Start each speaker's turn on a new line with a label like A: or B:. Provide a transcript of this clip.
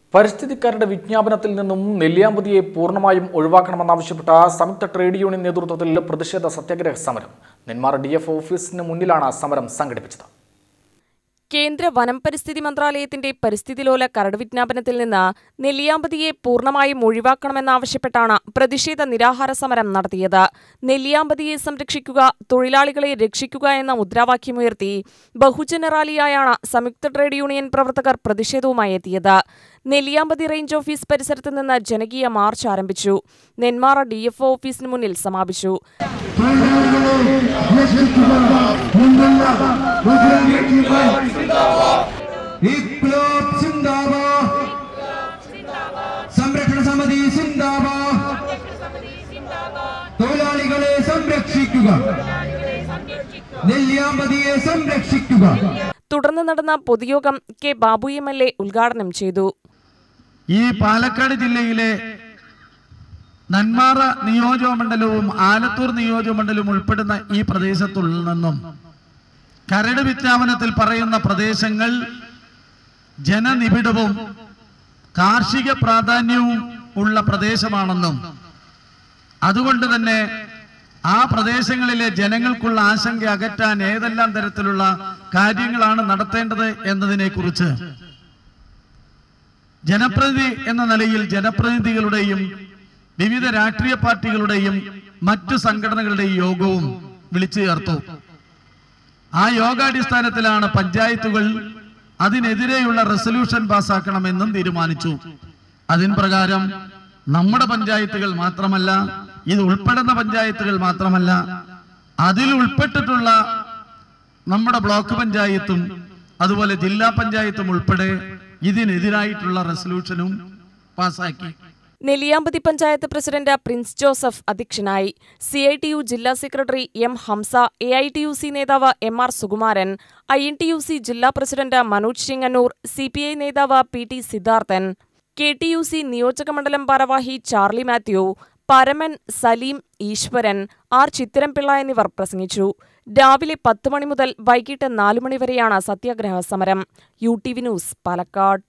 A: പരിസ്ഥിതിക്കാരുടെ വിജ്ഞാപനത്തിൽ നിന്നും നെല്ലിയാമ്പതിയെ പൂർണ്ണമായും ഒഴിവാക്കണമെന്നാവശ്യപ്പെട്ട സംയുക്ത ട്രേഡ് യൂണിയൻ നേതൃത്വത്തിൽ പ്രതിഷേധ സത്യാഗ്രഹ സമരം നെന്മാറ ഡി എഫ് ഓഫീസിന് മുന്നിലാണ് സമരം സംഘടിപ്പിച്ചത്
B: കേന്ദ്ര വനം പരിസ്ഥിതി മന്ത്രാലയത്തിന്റെ പരിസ്ഥിതിലോല കരട് വിജ്ഞാപനത്തിൽ നിന്ന് നെല്ലിയാമ്പതിയെ പൂർണ്ണമായും ഒഴിവാക്കണമെന്നാവശ്യപ്പെട്ടാണ് പ്രതിഷേധ നിരാഹാര സമരം നടത്തിയത് നെല്ലിയാമ്പതിയെ സംരക്ഷിക്കുക തൊഴിലാളികളെ രക്ഷിക്കുക എന്ന മുദ്രാവാക്യമുയർത്തി ബഹുജന റാലിയായാണ് സംയുക്ത ട്രേഡ് യൂണിയൻ പ്രവർത്തകർ പ്രതിഷേധവുമായി എത്തിയത് നെല്ലിയാമ്പതി റേഞ്ച് ഓഫീസ് പരിസരത്ത് നിന്ന് ജനകീയ മാർച്ച് ആരംഭിച്ചു നെന്മാറ ഡി എഫ് ഓഫീസിന് മുന്നിൽ സമാപിച്ചു
C: വിപ്ലവ് സിന്ദാബാദ് സംരക്ഷണ സമിതി സിന്ദാബാദ് തൊഴിലാളികളെ സംരക്ഷിക്കുക നെല്ലിയാമ്പതിയെ സംരക്ഷിക്കുക
B: തുടർന്ന് നടന്ന പൊതുയോഗം K Babu M L A ഉദ്ഘാടനം ചെയ്തു
D: ഈ പാലക്കാട് ജില്ലയിലെ നന്മാറ നിയോജക മണ്ഡലവും ആലത്തൂർ നിയോജക മണ്ഡലവും ഉൾപ്പെടുന്ന ഈ പ്രദേശത്തുള്ള നിന്നും കരട് വിജ്ഞാപനത്തിൽ പറയുന്ന പ്രദേശങ്ങൾ ജനനിബിഡവും കാർഷിക പ്രാധാന്യവും ഉള്ള പ്രദേശമാണെന്നും അതുകൊണ്ട് തന്നെ ആ പ്രദേശങ്ങളിലെ ജനങ്ങൾക്കുള്ള ആശങ്ക അകറ്റാൻ ഏതെല്ലാം തരത്തിലുള്ള കാര്യങ്ങളാണ് നടത്തേണ്ടത് എന്നതിനെക്കുറിച്ച് ജനപ്രതിനിധി എന്ന നിലയിൽ ജനപ്രതിനിധികളുടെയും വിവിധ രാഷ്ട്രീയ പാർട്ടികളുടെയും മറ്റു സംഘടനകളുടെയും യോഗവും വിളിച്ചു ചേർത്തു ആ യോഗാടിസ്ഥാനത്തിലാണ് പഞ്ചായത്തുകൾ അതിനെതിരെയുള്ള റെസൊല്യൂഷൻ പാസ്സാക്കണമെന്നും തീരുമാനിച്ചു അതിൻ പ്രകാരം നമ്മുടെ പഞ്ചായത്തുകൾ മാത്രമല്ല ഇത് ഉൾപ്പെടുന്ന പഞ്ചായത്തുകൾ മാത്രമല്ല അതിൽ ഉൾപ്പെട്ടിട്ടുള്ള നമ്മുടെ ബ്ലോക്ക് പഞ്ചായത്തും അതുപോലെ ജില്ലാ പഞ്ചായത്തും ഉൾപ്പെടെ ഇതിനെതിരായിട്ടുള്ള റെസൊല്യൂഷനും പാസാക്കി
B: Nelliyampathy panchayat president Prince Joseph അധ്യക്ഷനായി സി ഐ ടി യു ജില്ലാ secretary M Hamza A I T U C നേതാവ് M R Sukumaran I N T U C ജില്ലാ president Manoj Chingannur C P I നേതാവ് P T Siddharthan K T U C നിയോജകമണ്ഡലം ഭാരവാഹി Charlie Mathew Paraman Saleem ഈശ്വരൻ R ചിത്തിരംപിള്ള എന്നിവർ പ്രസംഗിച്ചു രാവിലെ പത്ത് മണി മുതൽ വൈകിട്ട് നാലു മണി വരെയാണ് സത്യാഗ്രഹ സമരം U T V news Palakkad